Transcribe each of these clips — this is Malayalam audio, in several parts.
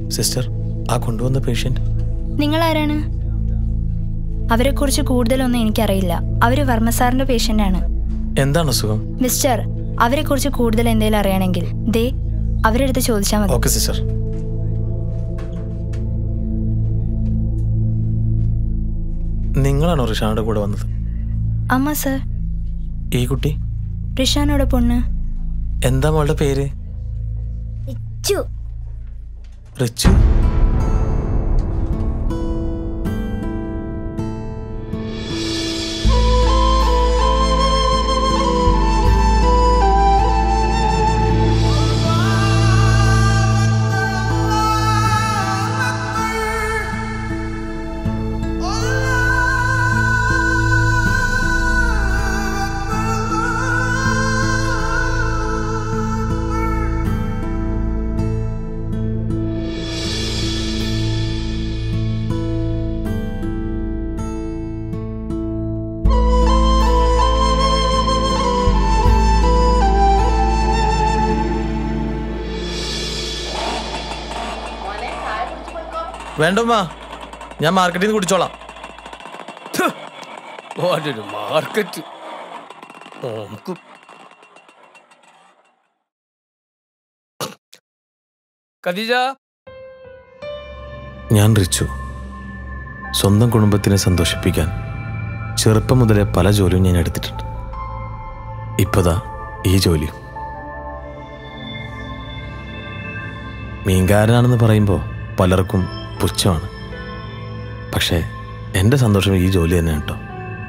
സിസ്റ്റർ ആ കൊണ്ടുവന്ന പേഷ്യൻ്റ് നിങ്ങൾ ആരാണ് അവരെക്കുറിച്ച് കൂടുതലൊന്നും എനിക്കറിയില്ല അവർ വർമ്മ സാറിന്റെ പേഷ്യൻ്റ് ആണ് എന്താണ് അസുഖം മിസ്റ്റർ അവരെക്കുറിച്ച് കൂടുതൽ എന്തെങ്കിലും അറിയണമെങ്കിൽ ദേ അവരെടുത്ത് ചോദിച്ചാൽ മതി ഓക്കെ സിസ്റ്റർ നിങ്ങളാണോ റിഷാനയുടെ കൂടെ വന്നത് അമ്മ സർ ഈ കുട്ടി റിഷാനോടെ പൊണ്ണ് എന്താ മോളുടെ പേര് റിച്ചു വേണ്ടമ്മ ഞാൻ മാർക്കറ്റിൽ നിന്ന് കുടിച്ചോളാം ഓനൊരു മാർക്കറ്റ് നമുക്ക് ഖദീജ ഞാൻ റിച്ചു സ്വന്തം കുടുംബത്തിനെ സന്തോഷിപ്പിക്കാൻ ചെറുപ്പം മുതലേ പല ജോലിയും ഞാൻ എടുത്തിട്ടുണ്ട് ഇപ്പതാ ഈ ജോലിയും മീൻകാരനാണെന്ന് പറയുമ്പോൾ പലർക്കും പുച്ഛമാണ് പക്ഷേ എൻ്റെ സന്തോഷം ഈ ജോലി തന്നെയാണ് കേട്ടോ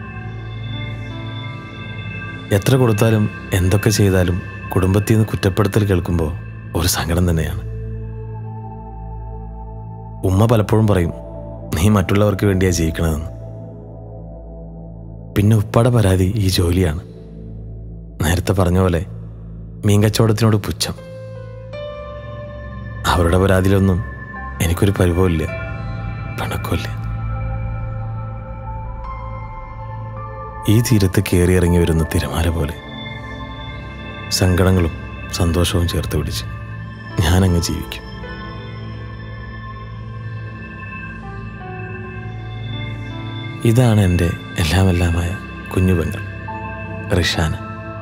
എത്ര കൊടുത്താലും എന്തൊക്കെ ചെയ്താലും കുടുംബത്തിൽ നിന്ന് കുറ്റപ്പെടുത്തൽ കേൾക്കുമ്പോൾ ഒരു സങ്കടം തന്നെയാണ് ഉമ്മ പലപ്പോഴും പറയും നീ മറ്റുള്ളവർക്ക് വേണ്ടിയാ ജീവിക്കണതെന്ന് പിന്നെ ഉപ്പയുടെ പരാതി ഈ ജോലിയാണ് നേരത്തെ പറഞ്ഞ പോലെ മീൻ കച്ചവടത്തിനോട് പുച്ഛം അവരുടെ പരാതിയിലൊന്നും എനിക്കൊരു പരിഭവമില്ല പിണക്കമില്ല ഈ തീരത്ത് കയറി ഇറങ്ങി വരുന്ന തിരമാല പോലെ സങ്കടങ്ങളും സന്തോഷവും ചേർത്ത് പിടിച്ച് ഞാനങ്ങ് ജീവിക്കും ഇതാണ് എൻ്റെ എല്ലാം എല്ലാമായ കുഞ്ഞു പെങ്ങൾ റിഷാന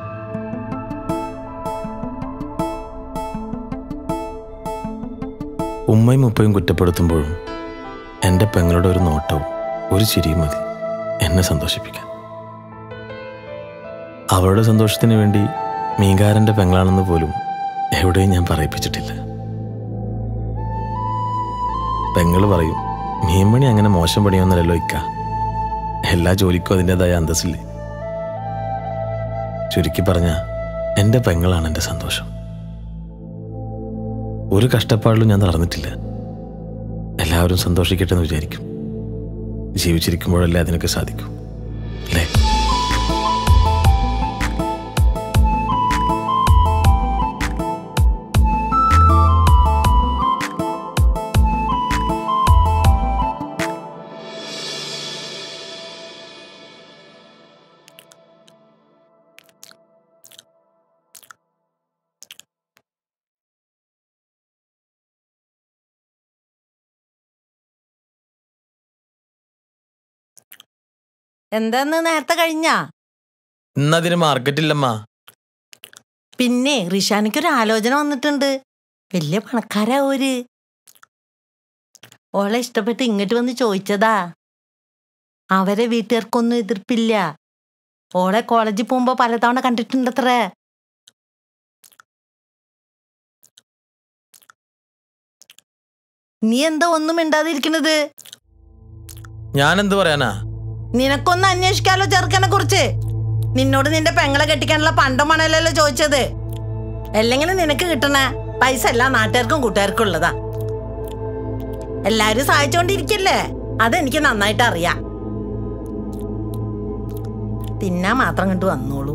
ഉമ്മയും ഉപ്പയും കുറ്റപ്പെടുത്തുമ്പോഴും എൻ്റെ പെങ്ങളുടെ ഒരു നോട്ടവും ഒരു ചിരിയും മതി എന്നെ സന്തോഷിപ്പിക്കാൻ അവളുടെ സന്തോഷത്തിന് വേണ്ടി മീൻകാരൻ്റെ പെങ്ങളാണെന്ന് പോലും എവിടെയും ഞാൻ പറയിപ്പിച്ചിട്ടില്ല പെങ്ങള് പറയും മീൻമണി അങ്ങനെ മോശം പണിയൊന്നുമല്ലല്ലോ ഇക്ക എല്ലാ ജോലിക്കും അതിൻ്റെതായ അന്തസ്സില്ലേ ചുരുക്കി പറഞ്ഞ എൻ്റെ പെങ്ങളാണ് എൻ്റെ സന്തോഷം ഒരു കഷ്ടപ്പാടിലും ഞാൻ നടന്നിട്ടില്ല എല്ലാവരും സന്തോഷിക്കട്ടെ എന്ന് വിചാരിക്കും ജീവിച്ചിരിക്കുമ്പോഴല്ലേ അതിനൊക്കെ സാധിക്കൂ അല്ലേ എന്താന്ന് നേരത്തെ കഴിഞ്ഞാ ഇന്നതിന് മാർക്കറ്റില്ലമ്മ പിന്നെ റിഷാനിക്കൊരു ആലോചന വന്നിട്ടുണ്ട് വലിയ പണക്കാരാ ഓര് ഓളെ ഇഷ്ടപ്പെട്ട് ഇങ്ങോട്ട് വന്ന് ചോദിച്ചതാ അവരെ വീട്ടുകാർക്കൊന്നും എതിർപ്പില്ല ഓളെ കോളേജിൽ പോകുമ്പോ പലതവണ കണ്ടിട്ടുണ്ടത്രേ നീ എന്താ ഒന്നും മിണ്ടാതിരിക്കണത് ഞാൻ എന്ത് പറയാനാ നിനക്കൊന്ന് അന്വേഷിക്കാലോ ചെറുക്കനെ കുറിച്ച് നിന്നോട് നിന്റെ പെങ്ങളെ കെട്ടിക്കാനുള്ള പണ്ടം പണമല്ലല്ലോ ചോദിച്ചത് അല്ലെങ്കിൽ നിനക്ക് കിട്ടണ പൈസ എല്ലാം നാട്ടുകാർക്കും കൂട്ടുകാർക്കും ഉള്ളതാ എല്ലാരും സഹായിച്ചോണ്ടിരിക്കല്ലേ അതെനിക്ക് നന്നായിട്ട് അറിയാം തിന്നാ മാത്രം കണ്ടു വന്നോളൂ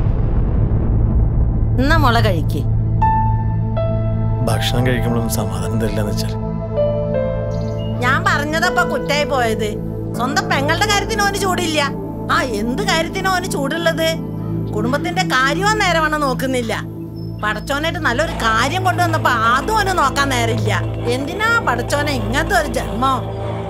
എന്നാ മുള കഴിക്ക് ഭക്ഷണം കഴിക്കുമ്പോഴും സമാധാനം തരില്ല എന്ന് വെച്ചാൽ ഞാൻ പറഞ്ഞതപ്പ കുറ്റായി പോയത് സ്വന്തം പെങ്ങളുടെ കാര്യത്തിന് ഓന് ചൂടില്ല ആ എന്ത് കാര്യത്തിനോ ഓന് ചൂടുള്ളത് കുടുംബത്തിന്റെ കാര്യവും നേരമാണ് നോക്കുന്നില്ല പടച്ചോനായിട്ട് നല്ലൊരു കാര്യം കൊണ്ടുവന്നപ്പോ അതും അവന് നോക്കാൻ നേരമില്ല എന്തിനാ പടച്ചോനെ ഇങ്ങനത്തെ ഒരു ജന്മം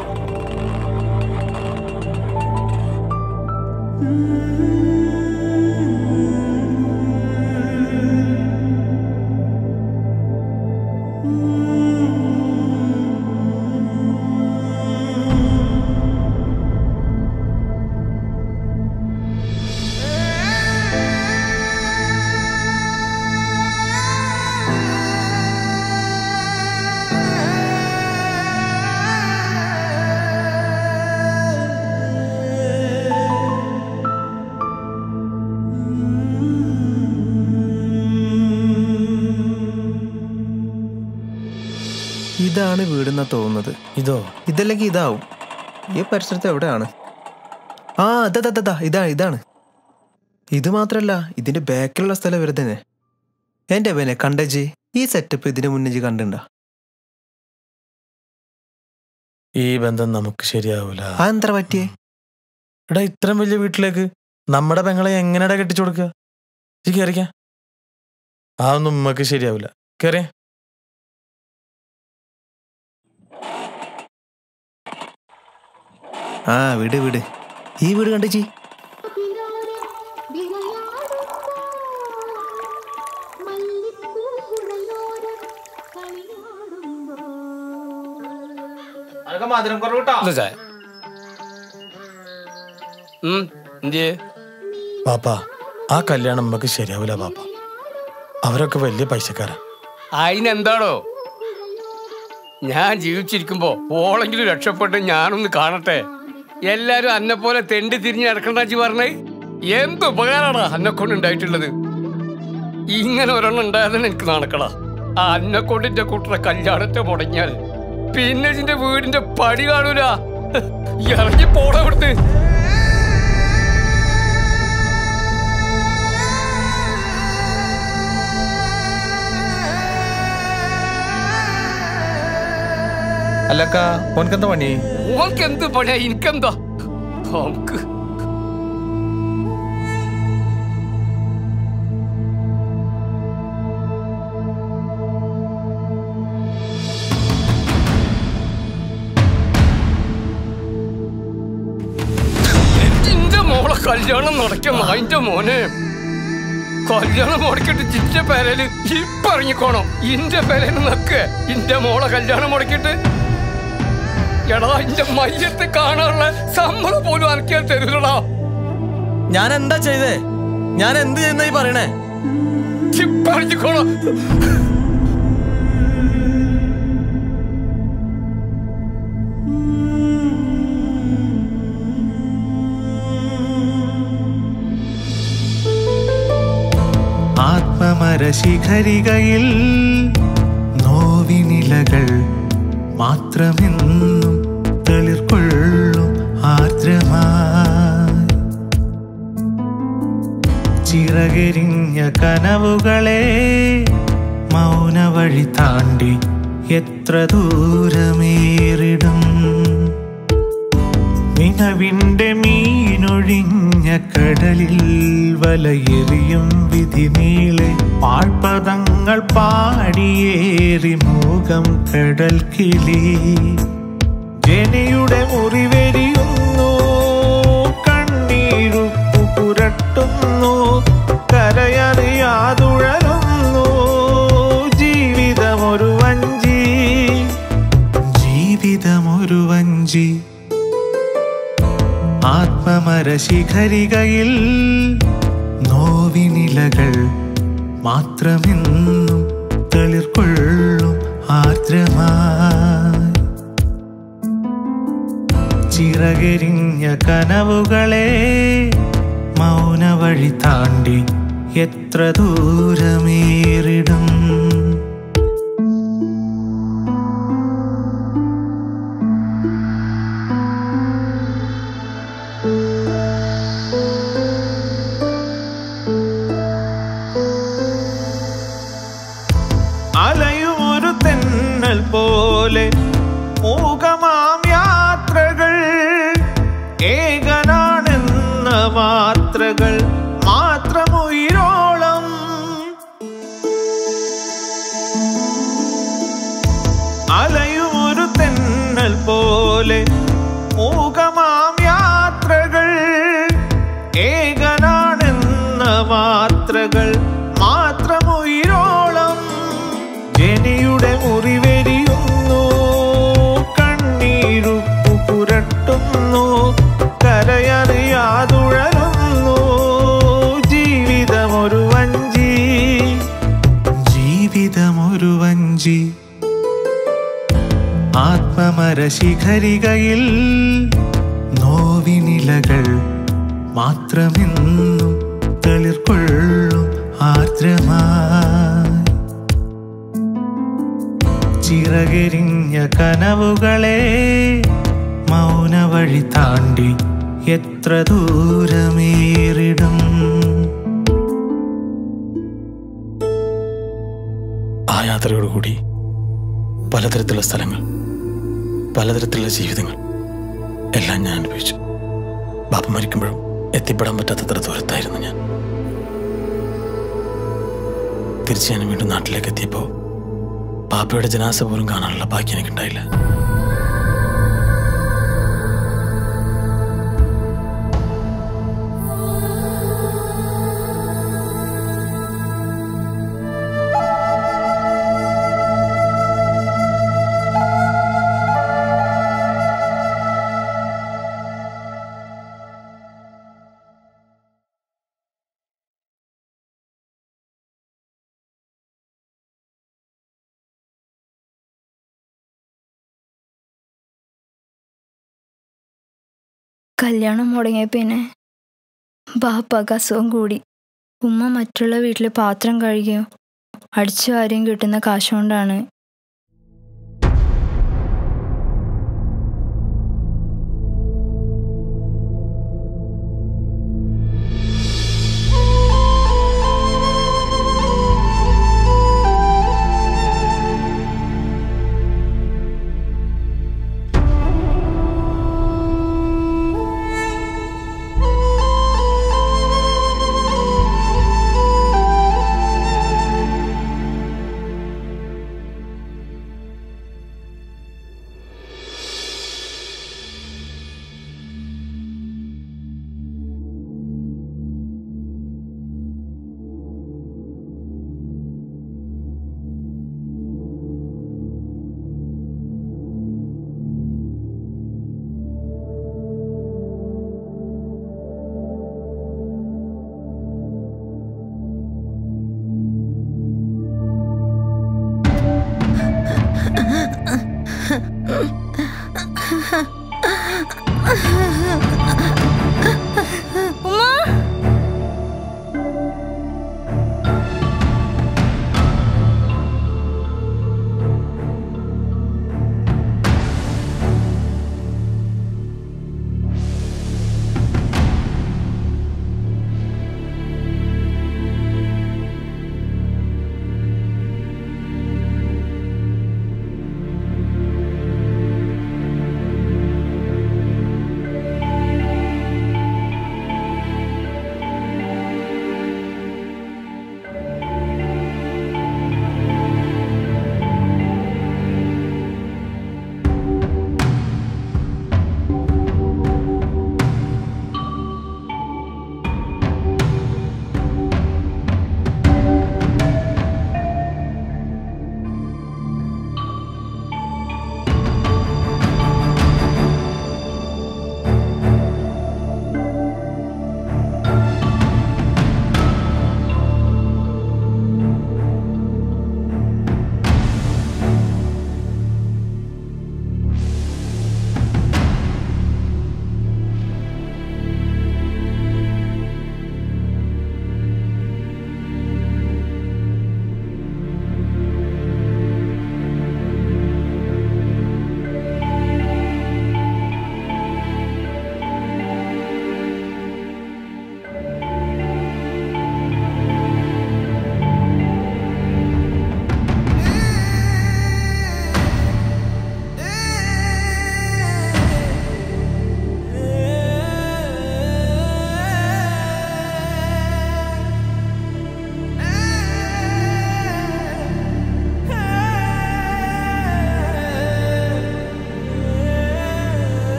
ഇതാണ് വീടെന്നാ തോന്നുന്നത് ഇതോ ഇതല്ലെങ്കിൽ ഇതാവും ഈ പരിസരത്ത് എവിടെയാണ് ആ അതാ അതാ, അതാ ഇതാ ഇതാണ് ഇത് മാത്രല്ല ഇതിന്റെ ബാക്കിലുള്ള സ്ഥലം വെറുതെ എന്റെ അവനെ കണ്ടജി ഈ സെറ്റപ്പ് ഇതിന് മുന്നേ കണ്ടുണ്ടാ ഈ ബന്ധം നമുക്ക് ശരിയാവൂല ആ എന്താ പറ്റിയേ എടാ ഇത്രയും വലിയ വീട്ടിലേക്ക് നമ്മുടെ പെങ്ങളെ എങ്ങനെയാ കെട്ടിച്ചു കൊടുക്കുക ഈ കയറിക്ക അതൊന്നും ഉമ്മക്ക് ശരിയാവില്ല കയറിയ ആ വിട് വിട് ഈ വീട് കണ്ടജി എന്താ ചായ ഉം, എന്തിയേ പാപ്പ ആ കല്യാണം ഉമ്മക്ക് ശരിയാവില്ല പാപ്പ അവരൊക്കെ വലിയ പൈസക്കാരാ അതിനെന്താടോ ഞാൻ ജീവിച്ചിരിക്കുമ്പോ ഓളെങ്കിലും രക്ഷപ്പെട്ട് ഞാനൊന്ന് കാണട്ടെ എല്ലാരും അന്നെ പോലെ തെണ്ടി തിരിഞ്ഞ് നടക്കണ്ടാച്ചി പറഞ്ഞേ എന്ത് ഉപകാരമാണ് അന്നെ കൊണ്ട് ഉണ്ടായിട്ടുള്ളത് ഇങ്ങനെ ഒരെണ്ണം ഉണ്ടായതെന്ന് എനിക്ക് നടക്കടാ ആ അന്നെ കൊണ്ടിന്റെ കൂട്ടറെ കല്യാണത്തെ മുടങ്ങിയാൽ പിന്നെ ഇതിന്റെ വീടിന്റെ പടി കാണൂല ഇറങ്ങി പോടാ ഇവിടുത്തെ അല്ലക്ക ഓനക്കെന്താ പണി ഓൾക്ക് എന്ത് പണിയാ എനിക്കെന്താ നമുക്ക് ഇന്റെ മോളെ കല്യാണം നടക്കുന്ന അതിന്റെ മോനെ കല്യാണം മുടക്കിട്ട് ചിറ്റ പേരല് ഇപ്പൊ ഇറങ്ങിക്കോണം ഇന്റെ പേരല് നക്ക് ഇന്റെ മോളെ കല്യാണം മുടക്കിട്ട് എടാ ഇന്റെ മയ്യത്തെ കാണാനുള്ള സമ്മതം പോലും അനക്കിയാൽ തരൂലടാ ഞാൻ എന്താ ചെയ്തേ ഞാൻ എന്ത് ചെയ്യുന്ന ഈ പറയണേ ഇപ്പൊ ഇറങ്ങിക്കോണം ആത്മമരശിഖരികയിൽ നോവിനിലകൾ മാത്രമെന്നും തളിർക്കൊള്ളും ആർദ്രമായി ചിറകെരിഞ്ഞ കനവുകളെ മൗനവഴി താണ്ടി എത്ര ദൂരമേറിടും നിലവിന്റെ മീനൊഴിഞ്ഞ കടലിൽ വലയെറിയും വിധി നീളെ പാഴ്പദങ്ങൾ പാടിയേറി മൂകം കടൽ കിളി ജനയുടെ മുറിവെരിയുന്നു കണ്ണീരുപ്പു പുരട്ടുന്നു കരയറിയാതുഴലുന്നു ജീവിതമൊരു വഞ്ചി ജീവിതമൊരു വഞ്ചി ആത്മമരശിഖരികയിൽ നോവിനിലകൾ മാത്രമെന്നും തളിർക്കൊള്ളും ആർദ്രമായി ചിറകെരിഞ്ഞ കനവുകളെ മൗനവഴി താണ്ടി എത്ര ദൂരമേറിടും അലയും ഒരു തെന്നൽ പോലെ മൂകമാം യാത്രകൾ ഏകനാണെന്ന മാത്രകൾ മാത്രമുയിരോളം പോലെ മൂകമാം യാത്രകൾ ഏകനാണെന്ന മാത്രകൾ മാത്രമുയിരോളം ജനിയുടെ മുറിവെരിയുന്നു കണ്ണീരുപ്പു പുരട്ടുന്നു കരയറിയാതുഴലുന്നു ജീവിതമൊരു വഞ്ചി ജീവിതമൊരു വഞ്ചി ആത്മമരശിഖരികയിൽ നോവിനിലകൾ മാത്രമെന്നും തളിർക്കൊള്ളും ആർദ്രമായി ചിറകെരിഞ്ഞ കനവുകളെ മൗനവഴി താണ്ടി എത്ര ദൂരമേറിടും ആ യാത്രയോടുകൂടി പലതരത്തിലുള്ള സ്ഥലങ്ങൾ പലതരത്തിലുള്ള ജീവിതങ്ങൾ എല്ലാം ഞാൻ അനുഭവിച്ചു ബാപ്പ മരിക്കുമ്പോഴും എത്തിപ്പെടാൻ പറ്റാത്തത്ര ദൂരത്തായിരുന്നു ഞാൻ തിരിച്ച് ഞാൻ വീണ്ടും നാട്ടിലേക്ക് എത്തിയപ്പോൾ പാപ്പയുടെ ജനാസ പോലും കാണാനുള്ള ഭാഗ്യം എനിക്കുണ്ടായില്ല കല്യാണം മുടങ്ങിയ പിന്നെ ബാപ്പാക്ക് അസുഖം കൂടി ഉമ്മ മറ്റുള്ള വീട്ടിൽ പാത്രം കഴുകിയോ അടിച്ചു വാരിയും കിട്ടുന്ന കാശുകൊണ്ടാണ്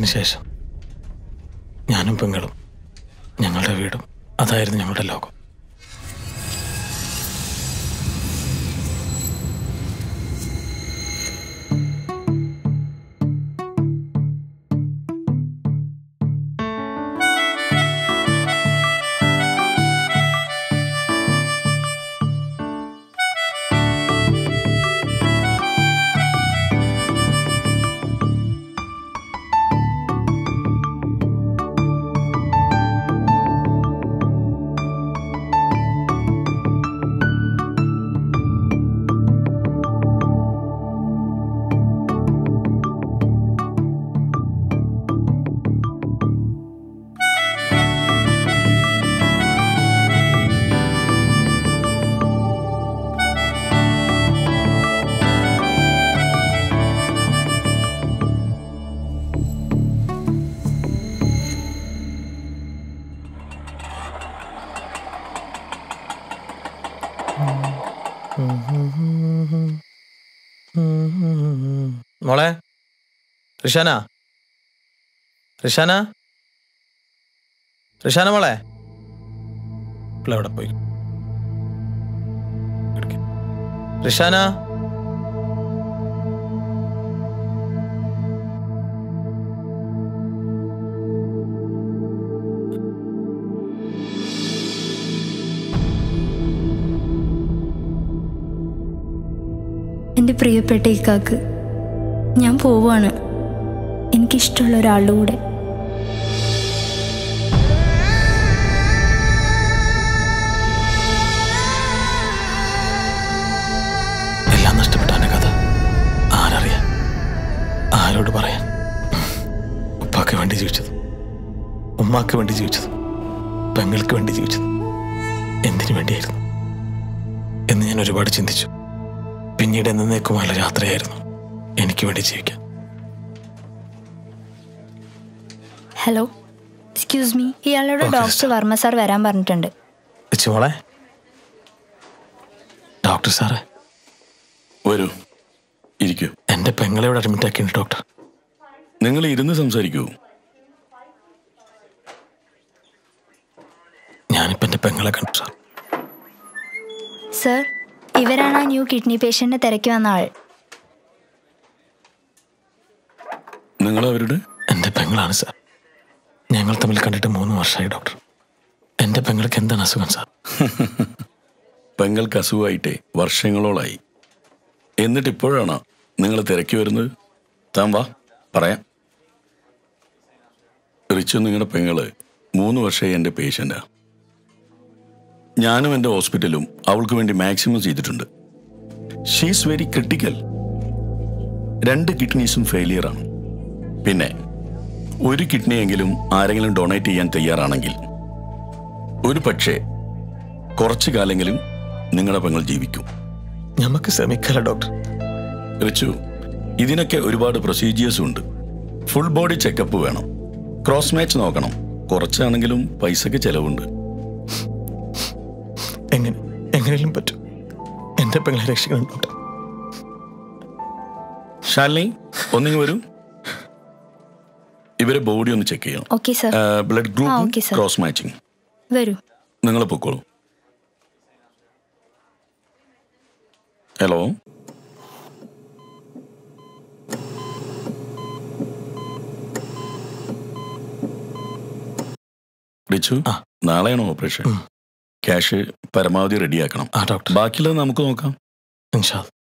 കല്യാണത്തിന് ശേഷം ഞാനും പെങ്ങളും ഞങ്ങളുടെ വീടും അതായിരുന്നു ഞങ്ങളുടെ ലോകം മോളെ റിഷാന റിഷാന റിഷാന മോളെ ഇപ്പോൾ അവിടെ പോയി റിഷാന എൻ്റെ പ്രിയപ്പെട്ട ഇക്കാക്ക് ഞാൻ പോവാണ് എനിക്കിഷ്ടമുള്ള ഒരാളുടെ കൂടെ എല്ലാം നഷ്ടപ്പെട്ടാണ് കഥ ആരറിയാൻ ആരോട് പറയാൻ ഉപ്പാക്ക് വേണ്ടി ജീവിച്ചത് ഉമ്മാക്ക് വേണ്ടി ജീവിച്ചത് പെങ്ങൾക്ക് വേണ്ടി ജീവിച്ചത് എന്തിനു വേണ്ടിയായിരുന്നു എന്ന് ഞാൻ ഒരുപാട് ചിന്തിച്ചു പിന്നീട് എന്നേക്കുമായുള്ള യാത്രയായിരുന്നു എനിക്ക് വേണ്ടി ജീവിക്കാൻ ഹലോ എക്സ്ക്യൂസ് മീ ഇയാളോട് Okay, doctor sister. Varma sir വരാൻ പറഞ്ഞിട്ടുണ്ട് വെച്ച് മോളെ ഡോക്ടർ സാറേ വരൂ ഇരിക്കൂ എൻ്റെ പെങ്ങളെ ഇവിടെ അഡ്മിറ്റ് ആക്കിയിട്ടുണ്ട് ഡോക്ടർ നിങ്ങൾ ഇരുന്ന് സംസാരിക്കൂ ഞാനിപ്പോൾ എൻ്റെ പെങ്ങളെ കണ്ടു സാർ സർ ഇവരാണ് ആ ന്യൂ കിഡ്നി പേഷ്യന്റിനെ തിരക്കി വന്ന ആൾ നിങ്ങൾ അവരുടെ എൻ്റെ പെങ്ങളാണ് സാർ ഞങ്ങൾ തമ്മിൽ കണ്ടിട്ട് മൂന്ന് വർഷമായി ഡോക്ടർ എൻ്റെ പെങ്ങൾക്ക് എന്താണ് അസുഖം സാർ പെങ്ങൾക്ക് അസുഖമായിട്ടേ വർഷങ്ങളോളായി എന്നിട്ട് ഇപ്പോഴാണോ നിങ്ങൾ തിരക്കി വരുന്നത് താൻ വാ പറയാം റിച്ചു നിങ്ങളുടെ പെങ്ങള് മൂന്ന് വർഷമായി എൻ്റെ പേഷ്യൻ്റാ ഞാനും എൻ്റെ ഹോസ്പിറ്റലും അവൾക്ക് വേണ്ടി മാക്സിമം ചെയ്തിട്ടുണ്ട് ഷീസ് വെരി ക്രിട്ടിക്കൽ രണ്ട് കിഡ്നീസും ഫെയിലിയറാണ് പിന്നെ ഒരു കിഡ്നിയെങ്കിലും ആരെങ്കിലും ഡൊണേറ്റ് ചെയ്യാൻ തയ്യാറാണെങ്കിൽ ഒരു പക്ഷേ കുറച്ചു കാലെങ്കിലും നിങ്ങളുടെ പെങ്ങൾ ജീവിക്കും ഞമ്മക്ക് ശ്രമിക്കല ഡോക്ടർ റിച്ചു ഇതിനൊക്കെ ഒരുപാട് പ്രൊസീജിയേഴ്സ് ഉണ്ട് ഫുൾ ബോഡി ചെക്കപ്പ് വേണം ക്രോസ് മാച്ച് നോക്കണം കുറച്ചാണെങ്കിലും പൈസക്ക് ചെലവുണ്ട് എങ്ങനെ എങ്ങനെയും പറ്റും എൻ്റെ പെങ്ങളെ രക്ഷിക്കണം ഡോക്ടർ ശാലിനി ഒന്നിങ്ങ് വരൂ ഇവരെ ബോഡി ഒന്ന് ചെക്ക് ചെയ്യണം ഓക്കെ സർ ബ്ലഡ് ആ, group okay, sir. Cross matching വരൂ നിങ്ങൾ പൊക്കോളൂ ഹലോ റിച്ചു ആ. നാളെയാണോ ഓപ്പറേഷൻ ഉം. ക്യാഷ് പരമാവധി റെഡിയാക്കണം ആ ഡോക്ടർ ബാക്കിയുള്ളത് നമുക്ക് നോക്കാം ഇൻഷാ അല്ലാ.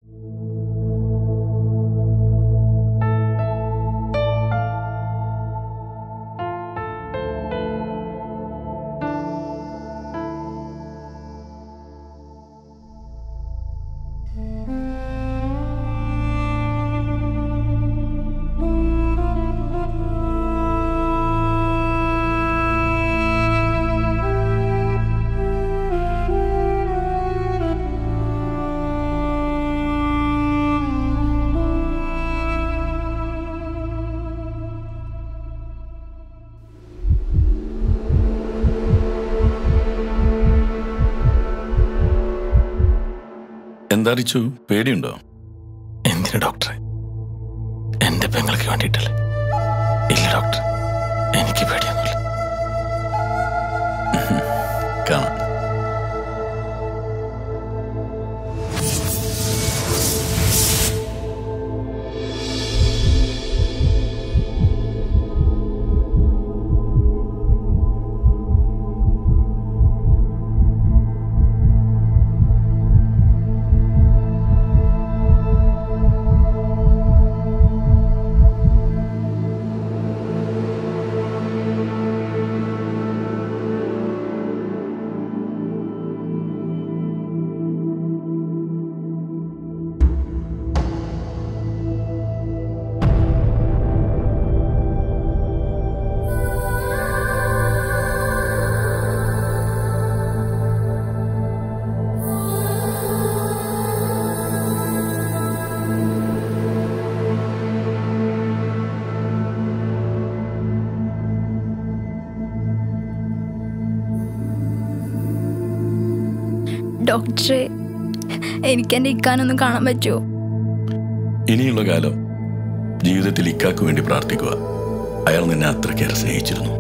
എന്താ റിച്ചു പേടിയുണ്ടോ എന്തിനു ഡോക്ടറെ എൻ്റെ പെങ്ങൾക്ക് വേണ്ടിയിട്ടല്ലേ ഇല്ല ഡോക്ടർ എനിക്ക് പേടിയൊന്നുമില്ല കാണാം ഡോക്ടറെ എനിക്ക് എൻ്റെ ഇക്കാനൊന്നും കാണാൻ പറ്റുമോ ഇനിയുള്ള കാലം ജീവിതത്തിൽ ഇക്കാക്ക് വേണ്ടി പ്രാർത്ഥിക്കുക അയാൾ നിന്നെ അത്രയ്ക്കേറെ സ്നേഹിച്ചിരുന്നു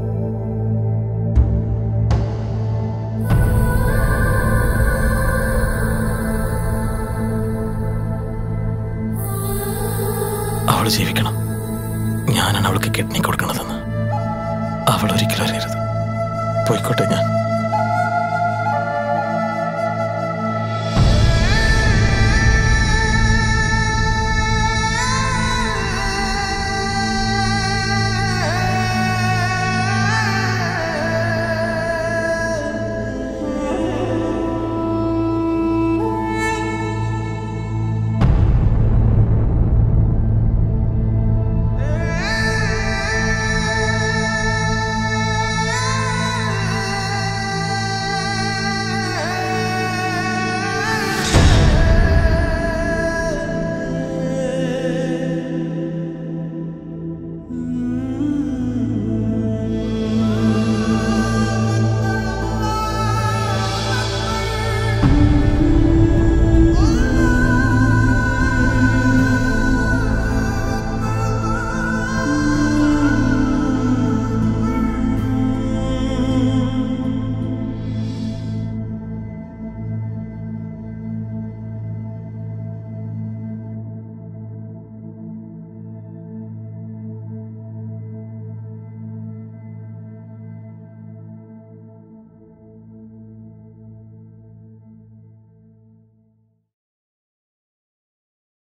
അവൾ ജീവിക്കണം ഞാനാണ് അവൾക്ക് കിഡ്നി കൊടുക്കണതെന്ന് അവൾ ഒരിക്കലും അറിയരുത് പോയിക്കോട്ടെ ഞാൻ